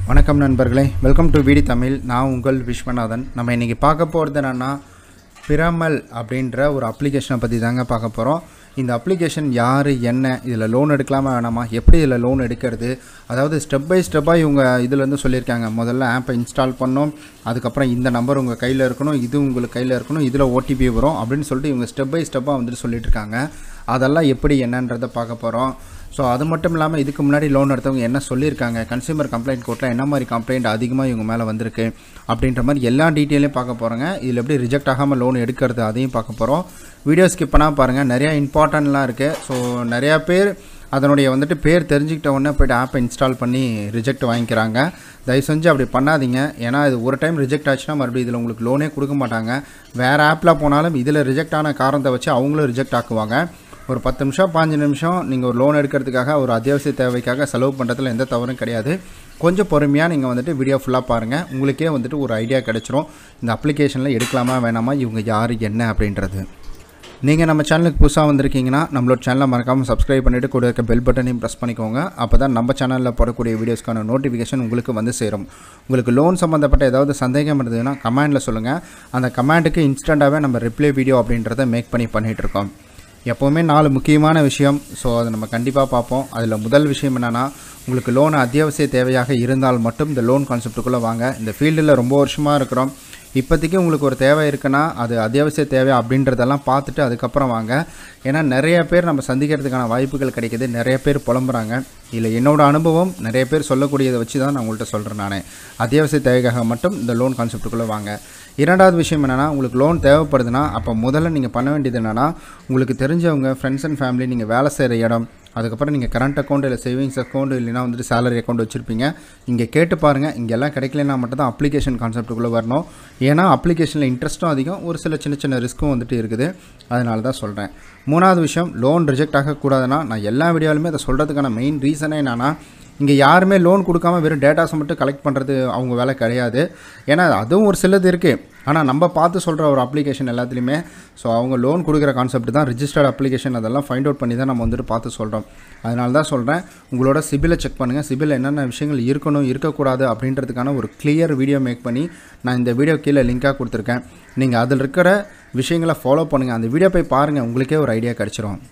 வணக்கம் நண்பர்களே welcome to வீடி Tamil நான் உங்கள் விஸ்வநாதன் நம்ம இன்றைக்கி பார்க்க போகிறது என்னென்னா பிரமல் அப்படின்ற ஒரு அப்ளிகேஷனை பற்றி தாங்க பார்க்க போகிறோம் இந்த அப்ளிகேஷன் யார் என்ன இதில் லோன் எடுக்கலாமா வேணாமா எப்படி இதில் லோன் எடுக்கிறது அதாவது ஸ்டெப் பை ஸ்டெப்பாக இவங்க இதுலேருந்து சொல்லியிருக்காங்க முதல்ல ஆப்பை இன்ஸ்டால் பண்ணோம் அதுக்கப்புறம் இந்த நம்பர் உங்கள் கையில் இருக்கணும் இது உங்களுக்கு கையில் இருக்கணும் இதில் ஓடிபி வரும் அப்படின்னு சொல்லிட்டு இவங்க ஸ்டெப் பை ஸ்டெப்பாக வந்துட்டு சொல்லிட்டு இருக்காங்க அதெல்லாம் எப்படி என்னன்றதை பார்க்க போகிறோம் ஸோ அது மட்டும் இல்லாமல் இதுக்கு முன்னாடி லோன் எடுத்தவங்க என்ன சொல்லியிருக்காங்க கன்சியூமர் கம்ப்ளைண்ட் கோர்ட்டில் என்ன மாதிரி கம்ப்ளைண்ட் அதிகமாக இவங்க மேலே வந்திருக்கு அப்படின்ற மாதிரி எல்லா டீட்டெயிலையும் பார்க்க போகிறோங்க இதில் எப்படி ரிஜெக்ட் ஆகாமல் லோன் எடுக்கிறது அதையும் பார்க்க போகிறோம் வீடியோ ஸ்கிப் பண்ணால் பாருங்கள் நிறையா இம்பார்ட்டன்ட்லாம் இருக்குது ஸோ நிறையா பேர் அதனுடைய வந்துட்டு பேர் தெரிஞ்சுக்கிட்ட உடனே போய்ட்டு ஆப்பை இன்ஸ்டால் பண்ணி ரிஜெக்ட் வாங்கிக்கிறாங்க தயவு செஞ்சு அப்படி பண்ணாதீங்க ஏன்னா இது ஒரு டைம் ரிஜெக்ட் ஆச்சுன்னா மறுபடியும் இதில் உங்களுக்கு லோனே கொடுக்க மாட்டாங்க வேறு ஆப்பில் போனாலும் இதில் ரிஜெக்ட் ஆன காரணத்தை வச்சு அவங்களும் ரிஜெக்ட் ஆக்குவாங்க ஒரு பத்து நிமிஷம் பாஞ்சு நிமிஷம் நீங்கள் ஒரு லோன் எடுக்கிறதுக்காக ஒரு அத்தியாவசிய தேவைக்காக செலவு பண்ணுறதுல எந்த தவறும் கிடையாது கொஞ்சம் பொறுமையாக நீங்கள் வந்துட்டு வீடியோ ஃபுல்லாக பாருங்கள் உங்களுக்கே வந்துட்டு ஒரு ஐடியா கிடைச்சிரும் இந்த அப்ளிகேஷனில் எடுக்கலாமா வேணாமா இவங்க யார் என்ன அப்படின்றது நீங்கள் நம்ம சேனலுக்கு புதுசாக வந்திருக்கீங்கன்னா நம்மளோட சேனலை மறக்காமல் சப்ஸ்கிரைப் பண்ணிவிட்டு கூட இருக்க பெல் பட்டனையும் ப்ரெஸ் பண்ணிக்கோங்க அப்போ தான் நம்ம சேனலில் போடக்கூடிய வீடியோஸ்க்கான நோட்டிஃபிகேஷன் உங்களுக்கு வந்து சேரும் உங்களுக்கு லோன் சம்மந்தப்பட்ட ஏதாவது சந்தேகம் இருந்ததுன்னா கமெண்டில் சொல்லுங்கள் அந்த கமெண்ட்டுக்கு இன்ஸ்டண்ட்டாகவே நம்ம ரிப்ளை வீடியோ அப்படின்றத மேக் பண்ணி பண்ணிகிட்ருக்கோம் எப்போவுமே நாலு முக்கியமான விஷயம் ஸோ அதை நம்ம கண்டிப்பாக பார்ப்போம் அதில் முதல் விஷயம் என்னென்னா உங்களுக்கு லோன் அத்தியாவசிய தேவையாக இருந்தால் மட்டும் இந்த லோன் கான்செப்ட்டுக்குள்ளே வாங்க இந்த ஃபீல்டில் ரொம்ப வருஷமாக இருக்கிறோம் இப்போதைக்கு உங்களுக்கு ஒரு தேவை இருக்குன்னா அது அத்தியாவசிய தேவை அப்படின்றதெல்லாம் பார்த்துட்டு அதுக்கப்புறம் வாங்க ஏன்னா நிறைய பேர் நம்ம சந்திக்கிறதுக்கான வாய்ப்புகள் கிடைக்கிது நிறைய பேர் புலம்புறாங்க இல்லை என்னோட அனுபவம் நிறைய பேர் சொல்லக்கூடியதை வச்சு தான் நான் உங்கள்கிட்ட சொல்கிறேன் நான் அத்தியாவசிய தேவைக்காக மட்டும் இந்த லோன் கான்செப்ட்டுக்குள்ளே வாங்க இரண்டாவது விஷயம் என்னென்னா உங்களுக்கு லோன் தேவைப்படுதுன்னா அப்போ முதல்ல நீங்கள் பண்ண வேண்டியது என்னென்னா உங்களுக்கு தெரிஞ்சவங்க ஃப்ரெண்ட்ஸ் அண்ட் ஃபேமிலி நீங்கள் வேலை செய்கிற இடம் அதுக்கப்புறம் நீங்கள் கரண்ட் அக்கௌண்ட் இல்லை சேவிங்ஸ் அக்கௌண்ட் இல்லைனா வந்துட்டு சேலரி அக்கௌண்ட் வச்சுருப்பீங்க இங்கே கேட்டு பாருங்கள் இங்கே எல்லாம் கிடைக்கலனா மட்டும் தான் அப்ளிகேஷன் கான்செப்ட்டுக்குள்ளே வரணும் ஏன்னா அப்ளிகேஷனில் இன்ட்ரெஸ்ட்டும் அதிகம் ஒரு சில சின்ன சின்ன ரிஸ்க்கும் வந்துட்டு இருக்குது அதனால தான் சொல்கிறேன் மூணாவது விஷயம் லோன் ரிஜெக்ட் ஆகக்கூடாதுன்னா நான் எல்லா வீடியோலுமே அதை சொல்கிறதுக்கான மெயின் ரீசனே என்னென்னா இங்கே யாருமே லோன் கொடுக்காம வெறும் டேட்டாஸை மட்டும் கலெக்ட் பண்ணுறது அவங்க வேலை கிடையாது ஏன்னா அதுவும் ஒரு சிலது இருக்குது ஆனால் நம்ம பார்த்து சொல்கிற ஒரு அப்ளிகேஷன் எல்லாத்துலேயுமே ஸோ அவங்க லோன் கொடுக்குற கான்செப்ட் தான் ரிஜிஸ்டர்ட் அப்ளிகேஷன் அதெல்லாம் ஃபைண்ட் அவுட் பண்ணி தான் நம்ம வந்துட்டு பார்த்து சொல்கிறோம் அதனால தான் சொல்கிறேன் உங்களோட சிபிலை செக் பண்ணுங்கள் சிபில் என்னென்ன விஷயங்கள் இருக்கணும் இருக்கக்கூடாது அப்படின்றதுக்கான ஒரு கிளியர் வீடியோ மேக் பண்ணி நான் இந்த வீடியோ கீழே லிங்காக கொடுத்துருக்கேன் நீங்கள் அதில் இருக்கிற விஷயங்களை ஃபாலோ பண்ணுங்கள் அந்த வீடியோ போய் பாருங்கள் உங்களுக்கே ஒரு ஐடியா கிடச்சிரும்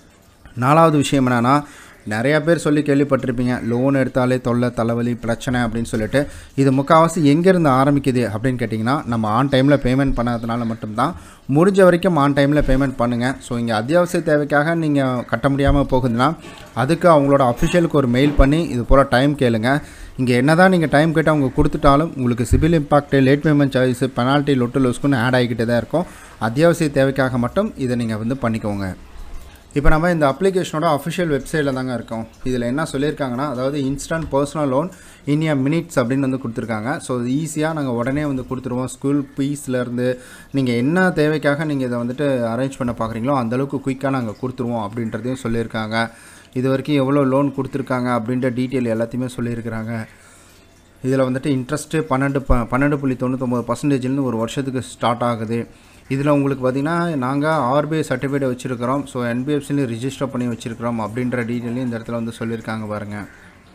நாலாவது விஷயம் என்னென்னா நிறையா பேர் சொல்லி கேள்விப்பட்டிருப்பீங்க லோன் எடுத்தாலே தொல்லை தலைவலி பிரச்சனை அப்படின்னு சொல்லிட்டு இது முக்கால்வாசி எங்கேருந்து ஆரம்பிக்குது அப்படின்னு கேட்டிங்கன்னா நம்ம ஆன் டைமில் பேமெண்ட் பண்ணாதனால மட்டும்தான் முடிஞ்ச வரைக்கும் ஆன் டைமில் பேமெண்ட் பண்ணுங்கள் ஸோ இங்கே அத்தியாவசிய தேவைக்காக நீங்கள் கட்ட முடியாமல் போகுதுன்னா அதுக்கு அவங்களோட அஃபிஷியலுக்கு ஒரு மெயில் பண்ணி இது போல் டைம் கேளுங்க இங்கே என்ன தான் நீங்கள் டைம் கேட்டு அவங்க கொடுத்துட்டாலும் உங்களுக்கு CIBIL impact late payment charges penalty லொட்டு லோஸ்க்குன்னு ஆட் ஆகிக்கிட்டே தான் இருக்கும் அத்தியாவசிய தேவைக்காக மட்டும் இதை நீங்கள் வந்து பண்ணிக்கோங்க இப்போ நம்ம இந்த அப்ளிகேஷனோட அஃபிஷியல் வெப்சைட்டில் தாங்க இருக்கோம் இதில் என்ன சொல்லியிருக்காங்கன்னா அதாவது instant personal loan in a minutes அப்படின்னு வந்து கொடுத்துருக்காங்க ஸோ இது ஈஸியாக நாங்கள் உடனே வந்து கொடுத்துருவோம் ஸ்கூல் ஃபீஸ்லேருந்து நீங்கள் என்ன தேவைக்காக நீங்கள் இதை வந்துட்டு அரேஞ்ச் பண்ண பார்க்குறீங்களோ அந்தளவுக்கு குயிக்காக நாங்கள் கொடுத்துருவோம் அப்படின்றதையும் சொல்லியிருக்காங்க இது வரைக்கும் எவ்வளோ லோன் கொடுத்துருக்காங்க அப்படின்ற டீட்டெயில் எல்லாத்தையுமே சொல்லியிருக்கிறாங்க இதில் வந்துட்டு இன்ட்ரெஸ்ட்டு பன்னெண்டு ப பன்னெண்டு புள்ளி தொண்ணூத்தொம்பது பர்சன்டேஜ்லேருந்து ஒரு வருஷத்துக்கு ஸ்டார்ட் ஆகுது இதில் உங்களுக்கு பார்த்திங்கன்னா நாங்கள் ஆர்பிஐ சர்டிஃபிகேட் வச்சுருக்கிறோம் ஸோ என்பிஎஃப்சிலையும் ரிஜிஸ்டர் பண்ணி வச்சுருக்கிறோம் அப்படின்ற டீட்டெயிலையும் இந்த இடத்துல வந்து சொல்லியிருக்காங்க பாருங்கள்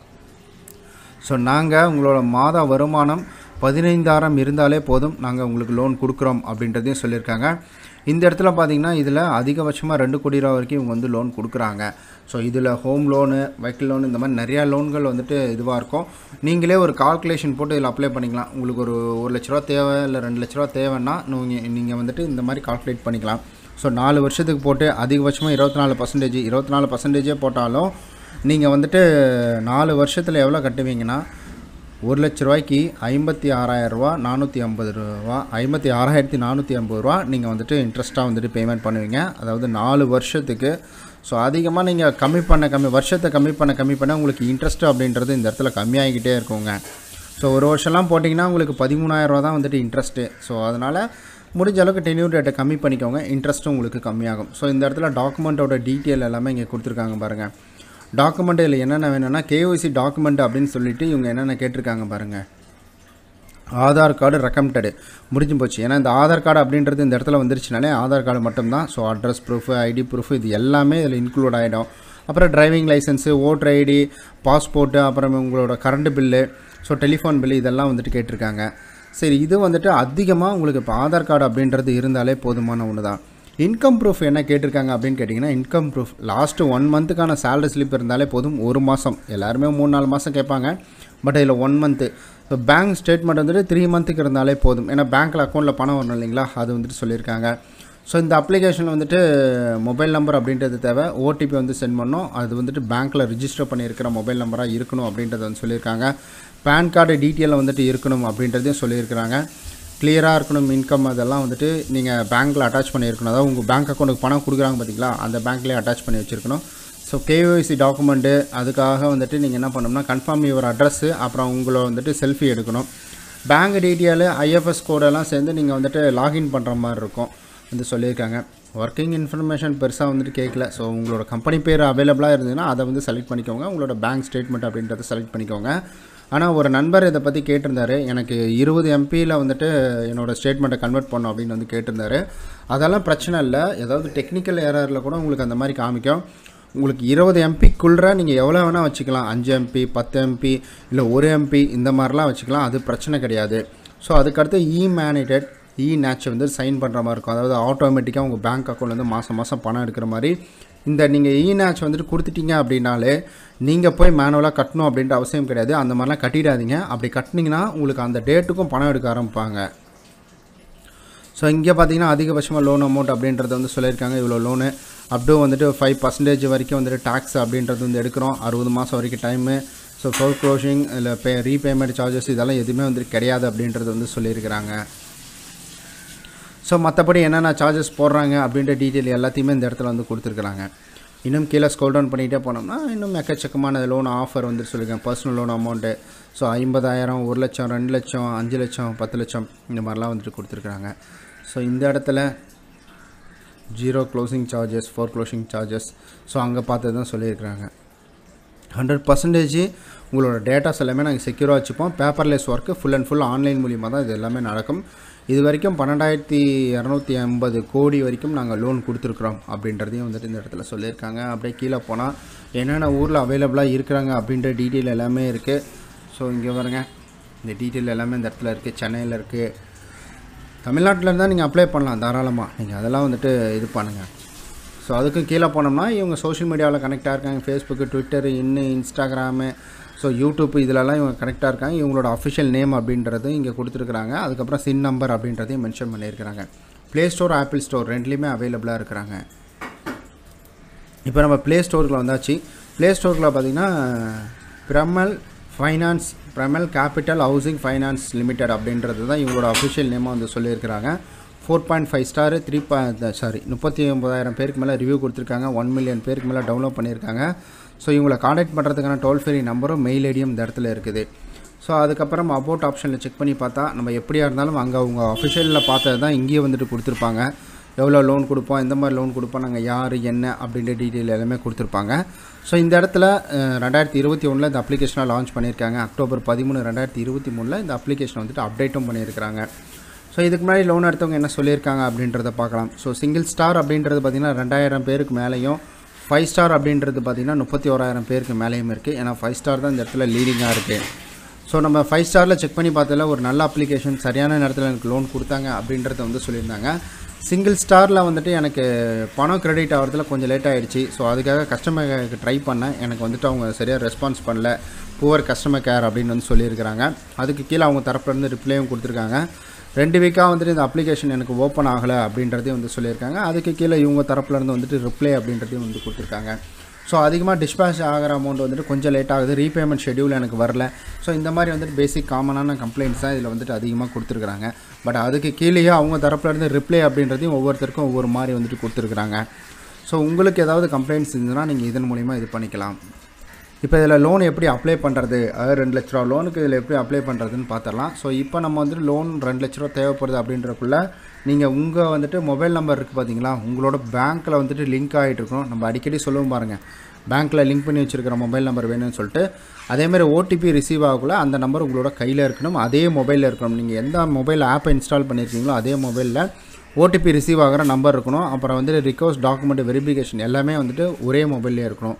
ஸோ நாங்கள் உங்களோட மாத வருமானம் பதினைந்தாயிரம் இருந்தாலே போதும் நாங்கள் உங்களுக்கு லோன் கொடுக்குறோம் அப்படின்றதையும் சொல்லியிருக்காங்க இந்த இடத்துல பார்த்தீங்கன்னா இதில் அதிகபட்சமாக ரெண்டு கோடி ரூபா வரைக்கும் இவங்க வந்து லோன் கொடுக்குறாங்க ஸோ இதில் ஹோம் லோனு வெஹிக்கிள் லோன் இந்த மாதிரி நிறையா லோன்கள் வந்துட்டு இதுவாக இருக்கும் நீங்களே ஒரு கால்குலேஷன் போட்டு இதில் அப்ளை பண்ணிக்கலாம் உங்களுக்கு ஒரு ஒரு லட்ச ரூபா தேவை இல்லை ரெண்டு லட்ச ரூபா தேவைன்னா நீங்கள் நீங்கள் வந்துட்டு இந்த மாதிரி கால்குலேட் பண்ணிக்கலாம் ஸோ நாலு வருஷத்துக்கு போட்டு அதிகபட்சமாக இருபத்தி நாலு பர்சன்டேஜ் இருபத்தி நாலு பர்சன்டேஜே போட்டாலும் நீங்கள் வந்துட்டு நாலு வருஷத்தில் எவ்வளோ கட்டுவீங்கன்னா ஒரு லட்ச ரூபாய்க்கு ஐம்பத்தி ஆறாயிரரூவா நானூற்றி ஐம்பது ரூபா ஐம்பத்தி ஆறாயிரத்தி நானூற்றி ஐம்பது ரூபா நீங்கள் வந்துட்டு இன்ட்ரெஸ்ட்டாக வந்துட்டு பேமெண்ட் பண்ணுவீங்க அதாவது நாலு வருஷத்துக்கு ஸோ அதிகமாக நீங்கள் கம்மி பண்ண கம்மி வருஷத்தை கம்மி பண்ண கம்மி பண்ண உங்களுக்கு இன்ட்ரெஸ்ட் அப்படின்றது இந்த இடத்துல கம்மியாகிக்கிட்டே இருக்குங்க ஸோ ஒரு வருஷம்லாம் போட்டிங்கன்னா உங்களுக்கு பதிமூணாயிரரூவா தான் வந்துட்டு இன்ட்ரெஸ்ட்டு ஸோ அதனால் முடிஞ்ச அளவுக்கு டென்யூர் ரேட்டை கம்மி பண்ணிக்கோங்க இன்ட்ரெஸ்ட்டும் உங்களுக்கு கம்மியாகும் ஸோ இந்த இடத்துல டாக்குமெண்ட்டோட டீட்டெயில் எல்லாமே இங்கே கொடுத்துருக்காங்க பாருங்கள் டாக்குமெண்ட் இதில் என்னென்ன வேணும்னா கேஒய்சி டாக்குமெண்ட் அப்படின்னு சொல்லிட்டு இவங்க என்னென்ன கேட்டிருக்காங்க பாருங்கள் ஆதார் கார்டு ரெக்கமெண்டடு முடிஞ்சு போச்சு ஏன்னா இந்த ஆதார் கார்டு அப்படின்றது இந்த இடத்துல வந்துருச்சுனாலே ஆதார் கார்டு மட்டும்தான் so address proof ID proof இது எல்லாமே இதில் இன்க்ளூட் ஆகிடும் அப்புறம் driving licence voter ID passport அப்புறம் உங்களோட current bill so telephone bill இதெல்லாம் வந்துட்டு கேட்டிருக்காங்க சரி இது வந்துட்டு அதிகமாக உங்களுக்கு இப்போ ஆதார் கார்டு அப்படின்றது இருந்தாலே போதுமான ஒன்று தான் இன்கம் ப்ரூஃப் என்ன கேட்டிருக்காங்க அப்படின்னு கேட்டிங்கன்னா இன்கம் ப்ரூஃப் லாஸ்ட்டு ஒன் மந்த்துக்கான சேலரி ஸ்லிப் இருந்தாலே போதும் ஒரு மாதம் எல்லாருமே மூணு நாலு மாதம் கேட்பாங்க பட் இதில் ஒன் மந்த்து இப்போ பேங்க் ஸ்டேட்மெண்ட் வந்துட்டு த்ரீ மந்த்துக்கு இருந்தாலே போதும் ஏன்னா பேங்க்கில் அக்கௌண்ட்டில் பணம் வரணும் இல்லைங்களா அது வந்துட்டு சொல்லியிருக்காங்க ஸோ இந்த அப்ளிகேஷனில் வந்துட்டு மொபைல் நம்பர் அப்படின்றது தேவை ஓடிபி வந்து சென்ட் பண்ணோம் அது வந்துட்டு பேங்க்கில் ரிஜிஸ்டர் பண்ணியிருக்கிற மொபைல் நம்பராக இருக்கணும் அப்படின்றத வந்து சொல்லியிருக்காங்க பேன் கார்டு டீட்டெயில் வந்துட்டு இருக்கணும் அப்படின்றதையும் சொல்லியிருக்கிறாங்க கிளியராக இருக்கணும் இன்கம் அதெல்லாம் வந்துட்டு நீங்கள் பேங்க்கில் அட்டாச் பண்ணியிருக்கணும் அதாவது உங்கள் பேங்க் அக்கௌண்ட்டுக்கு பணம் கொடுக்குறாங்க பார்த்தீங்களா அந்த பேங்க்லேயே அட்டாச் பண்ணி வச்சுருக்கணும் ஸோ கேஒய்சி டாக்குமெண்ட்டு அதுக்காக வந்துட்டு நீங்கள் என்ன பண்ணணும்னா கன்ஃபார்ம் யுவர் அட்ரஸ்ஸு அப்புறம் உங்களை வந்துட்டு செல்ஃபி எடுக்கணும் பேங்க் டீட்டெயிலு ஐஎஃப்எஸ் கோடெல்லாம் சேர்ந்து நீங்கள் வந்துட்டு லாகின் பண்ணுற மாதிரி இருக்கும் வந்து சொல்லியிருக்காங்க ஒர்க்கிங் இன்ஃபர்மேஷன் பெருசாக வந்துட்டு கேட்கல ஸோ உங்களோட கம்பெனி பேர் அவைலபிளாக இருந்ததுன்னா அதை வந்து செலக்ட் பண்ணிக்கோங்க உங்களோட பேங்க் ஸ்டேட்மெண்ட் அப்படின்றத செலக்ட் பண்ணிக்கோங்க ஆனால் ஒரு நண்பர் இதை பற்றி கேட்டிருந்தாரு எனக்கு இருபது எம்பியில் வந்துட்டு என்னோடய ஸ்டேட்மெண்ட்டை கன்வெர்ட் பண்ணோம் அப்படின்னு வந்து கேட்டிருந்தாரு அதெல்லாம் பிரச்சனை இல்லை ஏதாவது டெக்னிக்கல் ஏரரில் கூட உங்களுக்கு அந்த மாதிரி காமிக்கும் உங்களுக்கு இருபது எம்பிக்குள்ளே நீங்கள் எவ்வளோ வேணால் வச்சுக்கலாம் அஞ்சு எம்பி பத்து எம்பி இல்லை ஒரு எம்பி இந்த மாதிரிலாம் வச்சுக்கலாம் அது பிரச்சனை கிடையாது ஸோ அதுக்கடுத்து இ மேனிடேட் இ நேட்ச் வந்து சைன் பண்ணுற மாதிரி இருக்கும் அதாவது ஆட்டோமேட்டிக்காக உங்கள் பேங்க் அக்கௌண்ட் வந்து மாதம் மாதம் பணம் எடுக்கிற மாதிரி இந்த நீங்கள் இ நேட்ச் வந்துட்டு கொடுத்துட்டீங்க அப்படின்னாலே நீங்கள் போய் மேனுவலாக கட்டணும் அப்படின்ற அவசியம் கிடையாது அந்த மாதிரிலாம் கட்டிடாதீங்க அப்படி கட்டினீங்கன்னா உங்களுக்கு அந்த டேட்டுக்கும் பணம் எடுக்க ஆரம்பிப்பாங்க ஸோ இங்கே பார்த்தீங்கன்னா அதிகபட்சமாக லோன் அமௌண்ட் அப்படின்றத வந்து சொல்லியிருக்காங்க இவ்வளோ லோனு அப்டூ வந்துட்டு ஃபைவ் பர்சன்டேஜ் வரைக்கும் வந்துட்டு டேக்ஸ் அப்படின்றது வந்து எடுக்கிறோம் அறுபது மாதம் வரைக்கும் டைமு ஸோ ஃபோர் க்ளோஷிங் இல்லை பே ரீபேமெண்ட் சார்ஜஸ் இதெல்லாம் எதுவுமே வந்துட்டு கிடையாது அப்படின்றது வந்து சொல்லியிருக்கிறாங்க ஸோ மற்றபடி என்னென்ன சார்ஜஸ் போடுறாங்க அப்படின்ற டீட்டெயில் எல்லாத்தையுமே இந்த இடத்துல வந்து கொடுத்துருக்குறாங்க இன்னும் கீழே ஸ்கோல் டவுன் பண்ணிகிட்டே போனோம்னா இன்னும் எக்கச்சக்கமான லோன் ஆஃபர் வந்து சொல்லியிருக்கேன் பர்சனல் லோன் அமௌண்ட்டு ஸோ ஐம்பதாயிரம் ஒரு லட்சம் ரெண்டு லட்சம் அஞ்சு லட்சம் பத்து லட்சம் இந்த மாதிரிலாம் வந்துட்டு கொடுத்துருக்குறாங்க ஸோ இந்த இடத்துல zero closing charges foreclosing charges so அங்கே பார்த்து தான் சொல்லியிருக்கிறாங்க ஹண்ட்ரட் பர்சன்டேஜ் உங்களோட டேட்டாஸ் எல்லாமே நாங்கள் செக்யூராக வச்சுப்போம் paperless work full and full online மூலியமாக தான் இது எல்லாமே நடக்கும் இது வரைக்கும் பன்னெண்டாயிரத்தி இரநூத்தி ஐம்பது கோடி வரைக்கும் நாங்கள் லோன் கொடுத்துருக்குறோம் அப்படின்றதையும் வந்துட்டு இந்த இடத்துல சொல்லியிருக்காங்க அப்படியே கீழே போனால் என்னென்ன ஊரில் அவைலபிளாக இருக்கிறாங்க அப்படின்ற டீட்டெயில் எல்லாமே இருக்குது ஸோ இங்கே பாருங்க இந்த டீட்டெயில் எல்லாமே இந்த இடத்துல இருக்குது சென்னையில் இருக்குது தமிழ்நாட்டில் இருந்தால் நீங்கள் அப்ளை பண்ணலாம் தாராளமாக நீங்கள் அதெல்லாம் வந்துட்டு இது பண்ணுங்கள் ஸோ அதுக்கும் கீழே போனோம்னா இவங்க சோஷியல் மீடியாவில் கனெக்டாக இருக்காங்க ஃபேஸ்புக்கு ட்விட்டரு இன்னும் இன்ஸ்டாகிராமு ஸோ யூடியூப் இதிலலாம் இவங்க கனெக்டாக இருக்காங்க இவங்களோட அஃபிஷியல் நேம் அப்படின்றதும் இங்கே கொடுத்துருக்குறாங்க அதுக்கப்புறம் சின் நம்பர் அப்படின்றதையும் மென்ஷன் பண்ணியிருக்கிறாங்க ப்ளே ஸ்டோர் ஆப்பிள் ஸ்டோர் ரெண்டுலேயுமே அவைலபிளாக இருக்கிறாங்க இப்போ நம்ம ப்ளே ஸ்டோருக்குள்ள வந்தாச்சு ப்ளே ஸ்டோரில் பார்த்தீங்கன்னா Piramal finance Piramal capital housing finance limited அப்படின்றது தான் இவங்களோட அஃபிஷியல் நேமாக வந்து சொல்லியிருக்கிறாங்க four point five star three பா சாரி முப்பத்தி ஒம்பதாயிரம் பேருக்கு மேலே ரிவ்யூ கொடுத்துருக்காங்க ஒன் மில்லியன் பேருக்கு மேலே டவுன்லோட் பண்ணியிருக்காங்க ஸோ இவங்களை காண்டாக்ட் பண்ணுறதுக்கான டோல் ஃப்ரீ நம்பரும் மெயில் ஐடியும் இந்த இடத்துல இருக்குது ஸோ அதுக்கப்புறம் அபோட் ஆப்ஷனில் செக் பண்ணி பார்த்தா நம்ம எப்படியா இருந்தாலும் அங்கே அவங்க அஃபிஷியலில் பார்த்தது தான் இங்கேயே வந்துட்டு கொடுத்துருப்பாங்க எவ்வளோ லோன் கொடுப்போம் எந்த மாதிரி லோன் கொடுப்போம் நாங்கள் யார் என்ன அப்படின்ற டீட்டெயில் எல்லாமே கொடுத்துருப்பாங்க ஸோ இந்த இடத்துல அஹ், ரெண்டாயிரத்தி இருபத்தி ஒன்றில் இந்த அப்ளிகேஷனை லான்ச் பண்ணியிருக்காங்க அக்டோபர் பதிமூணு ரெண்டாயிரத்தி இருபத்தி மூணில் இந்த அப்ளிகேஷனை வந்துட்டு அப்டேட்டும் பண்ணியிருக்கிறாங்க ஸோ இதுக்கு முன்னாடி லோன் எடுத்தவங்க என்ன சொல்லியிருக்காங்க அப்படின்றத பார்க்கலாம் ஸோ சிங்கிள் ஸ்டார் அப்படின்றது பார்த்திங்கன்னா ரெண்டாயிரம் பேருக்கு மேலேயும் ஃபைவ் ஸ்டார் அப்படின்றது பார்த்திங்கன்னா முப்பத்தி ஓராயிரம் பேருக்கு மேலேயும் இருக்குது ஏன்னா ஃபைவ் ஸ்டார் தான் இந்த இடத்துல லீடிங்காக இருக்குது ஸோ நம்ம ஃபைவ் ஸ்டாரில் செக் பண்ணி பார்த்ததுல ஒரு நல்ல அப்ளிகேஷன் சரியான நேரத்தில் எனக்கு லோன் கொடுத்தாங்க அப்படின்றத வந்து சொல்லியிருந்தாங்க சிங்கிள் ஸ்டாரில் வந்துட்டு எனக்கு பணம் கிரெடிட் ஆகிறதுல கொஞ்சம் லேட் ஆகிடுச்சு ஸோ அதுக்காக கஸ்டமர் கேருக்கு ட்ரை பண்ணேன் எனக்கு வந்துட்டு அவங்க சரியாக ரெஸ்பான்ஸ் பண்ணல புவர் கஸ்டமர் கேர் அப்படின்னு வந்து சொல்லியிருக்கிறாங்க அதுக்கு கீழே அவங்க தரப்புலேருந்து ரிப்ளையும் கொடுத்துருக்காங்க ரெண்டு வீக்காக வந்துட்டு இந்த அப்ளிகேஷன் எனக்கு ஓப்பன் ஆகலை அப்படின்றதையும் வந்து சொல்லியிருக்காங்க அதுக்கு கீழே இவங்க தரப்புலேருந்து வந்துட்டு ரிப்ளை அப்படின்றதையும் வந்து கொடுத்துருக்காங்க ஸோ அதிகமாக டிஸ்பேச் ஆகிற அமௌண்ட் வந்துட்டு கொஞ்சம் லேட் ஆகுது ரீபேமெண்ட் ஷெடியூல் எனக்கு வரல ஸோ இந்த மாதிரி வந்துட்டு பேசிக் காமனான கம்ப்ளைண்ட்ஸ் தான் இதில் வந்துட்டு அதிகமாக கொடுத்துருக்குறாங்க பட் அதுக்கு கீழேயே அவங்க தரப்புலேருந்து ரிப்ளை அப்படின்றதையும் ஒவ்வொருத்தருக்கும் ஒவ்வொரு மாதிரி வந்துட்டு கொடுத்துருக்குறாங்க ஸோ உங்களுக்கு ஏதாவது கம்ப்ளைண்ட்ஸ் இருந்ததுன்னா நீங்கள் இதன் மூலிமா இது பண்ணிக்கலாம் இப்போ இதில் லோன் எப்படி அப்ளை பண்ணுறது அதாவது ரெண்டு லட்ச ரூபா லோனுக்கு இதில் எப்படி அப்ளை பண்ணுறதுன்னு பார்த்துடலாம் ஸோ இப்போ நம்ம வந்துட்டு லோன் ரெண்டு லட்ச ரூபா தேவைப்படுது அப்படின்றக்குள்ள நீங்கள் உங்கள் வந்துட்டு மொபைல் நம்பர் இருக்குது பார்த்தீங்களா உங்களோட பேங்க்கில் வந்துட்டு லிங்க் ஆகிட்டு இருக்கணும் நம்ம அடிக்கடி சொல்லுவோம் பாருங்கள் பேங்க்கில் லிங்க் பண்ணி வச்சுருக்கிற மொபைல் நம்பர் வேணும்னு சொல்லிட்டு அதேமாதிரி ஓடிபி ரிசீவ் ஆகக்குள்ள அந்த நம்பர் உங்களோட கையில் இருக்கணும் அதே மொபைலில் இருக்கணும் நீங்கள் எந்த மொபைல் ஆப்பை இன்ஸ்டால் பண்ணியிருக்கீங்களோ அதே மொபைலில் ஓடிபி ரிசீவ் ஆகிற நம்பர் இருக்கணும் அப்புறம் வந்துட்டு ரிக்வஸ்ட் டாக்குமெண்ட் வெரிஃபிகேஷன் எல்லாமே வந்துட்டு ஒரே மொபைல்லே இருக்கணும்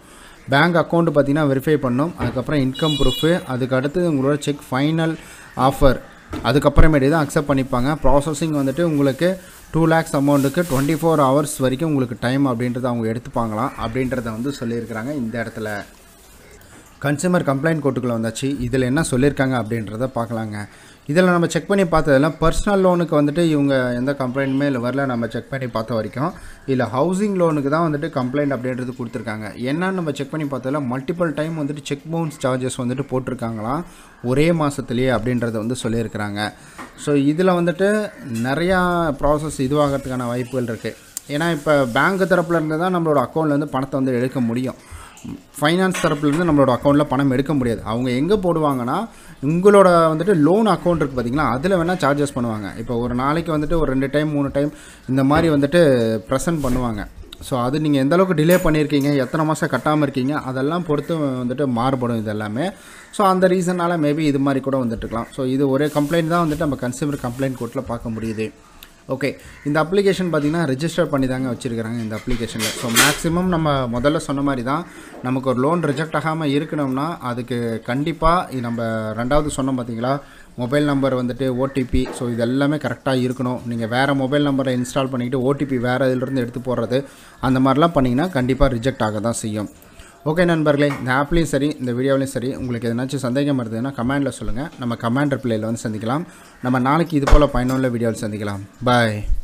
பேங்க் அக்கௌண்ட் பார்த்தீங்கன்னா வெரிஃபை பண்ணும் அதுக்கப்புறம் இன்கம் ப்ரூஃபு அதுக்கு அடுத்து உங்களோட செக் ஃபைனல் ஆஃபர் அதுக்கப்புறமேட்டு தான் அக்செப்ட் பண்ணிப்பாங்க ப்ராசஸிங் வந்துட்டு உங்களுக்கு டூ லேக்ஸ் அமௌண்ட்டுக்கு டுவெண்ட்டி ஃபோர் ஹவர்ஸ் வரைக்கும் உங்களுக்கு டைம் அப்படின்றத அவங்க எடுத்துப்பாங்களாம் அப்படின்றத வந்து சொல்லியிருக்கிறாங்க இந்த இடத்துல கன்சியூமர் கம்ப்ளைண்ட் கோர்ட்டுக்குள்ளே வந்தாச்சு இதில் என்ன சொல்லியிருக்காங்க அப்படின்றத பார்க்கலாங்க இதில் நம்ம செக் பண்ணி பார்த்ததெல்லாம் பர்சனல் லோனுக்கு வந்துட்டு இவங்க எந்த கம்ப்ளைண்ட்டுமே இல்லை வரல நம்ம செக் பண்ணி பார்த்த வரைக்கும் இல்லை ஹவுசிங் லோனுக்கு தான் வந்துட்டு கம்ப்ளைண்ட் அப்படின்றது கொடுத்துருக்காங்க என்னன்னு நம்ம செக் பண்ணி பார்த்ததில் மல்டிபிள் டைம் வந்துட்டு செக் பவுன்ஸ் சார்ஜஸ் வந்துட்டு போட்டிருக்காங்களாம் ஒரே மாதத்துலேயே அப்படின்றத வந்து சொல்லியிருக்கிறாங்க ஸோ இதில் வந்துட்டு நிறையா ப்ராசஸ் இதுவாகிறதுக்கான வாய்ப்புகள் இருக்குது ஏன்னா இப்போ பேங்க் தரப்புல இருந்து தான் நம்மளோட அக்கௌண்ட்லேருந்து பணத்தை வந்து எடுக்க முடியும் ஃபைனான்ஸ் தரப்புலேருந்து நம்மளோட அக்கௌண்ட்டில் பணம் எடுக்க முடியாது அவங்க எங்கே போடுவாங்கன்னா உங்களோட வந்துட்டு லோன் அக்கௌண்ட் இருக்குது பார்த்தீங்களா அதில் வேணால் சார்ஜஸ் பண்ணுவாங்க இப்போ ஒரு நாளைக்கு வந்துட்டு ஒரு ரெண்டு டைம் மூணு டைம் இந்த மாதிரி வந்துட்டு ப்ரெசென்ட் பண்ணுவாங்க ஸோ அது நீங்கள் எந்த அளவுக்கு டிலே பண்ணியிருக்கீங்க எத்தனை மாதம் கட்டாமல் இருக்கீங்க அதெல்லாம் பொறுத்து வந்துட்டு மாறுபடும் இது எல்லாமே ஸோ அந்த ரீசனால் மேபி இது மாதிரி கூட வந்துட்டுருக்கலாம் ஸோ இது ஒரே கம்ப்ளைண்ட் தான் வந்துட்டு நம்ம கன்சியூமர் கம்ப்ளைண்ட் கோர்ட்டில் பார்க்க முடியுது ஓகே இந்த அப்ளிகேஷன் பார்த்திங்கன்னா ரெஜிஸ்டர் பண்ணி தாங்க வச்சுருக்கிறாங்க இந்த அப்ளிகேஷனில் ஸோ மேக்ஸிமம் நம்ம முதல்ல சொன்ன மாதிரி தான் நமக்கு ஒரு லோன் ரிஜெக்ட் ஆகாமல் இருக்கணும்னா அதுக்கு கண்டிப்பாக நம்ம ரெண்டாவது சொன்னோம் பார்த்தீங்களா மொபைல் நம்பர் வந்துட்டு ஓடிபி ஸோ இது எல்லாமே கரெக்டாக இருக்கணும் நீங்கள் வேறு மொபைல் நம்பரை இன்ஸ்டால் பண்ணிக்கிட்டு ஓடிபி வேறு இதிலிருந்து எடுத்து போடுறது அந்த மாதிரிலாம் பண்ணிங்கன்னா கண்டிப்பாக ரிஜெக்ட் ஆக தான் செய்யும் ஓகே நண்பர்களே இந்த ஆப்லேயும் சரி இந்த வீடியோலையும் சரி உங்களுக்கு எதனாச்சும் சந்தேகம் இருந்ததுன்னா கமெண்டில் சொல்லுங்கள் நம்ம கமெண்ட் ரிப்ளைல வந்து சந்திக்கலாம் நம்ம நாளைக்கு இது போல் பயனுள்ள வீடியோவில் சந்திக்கலாம் பாய்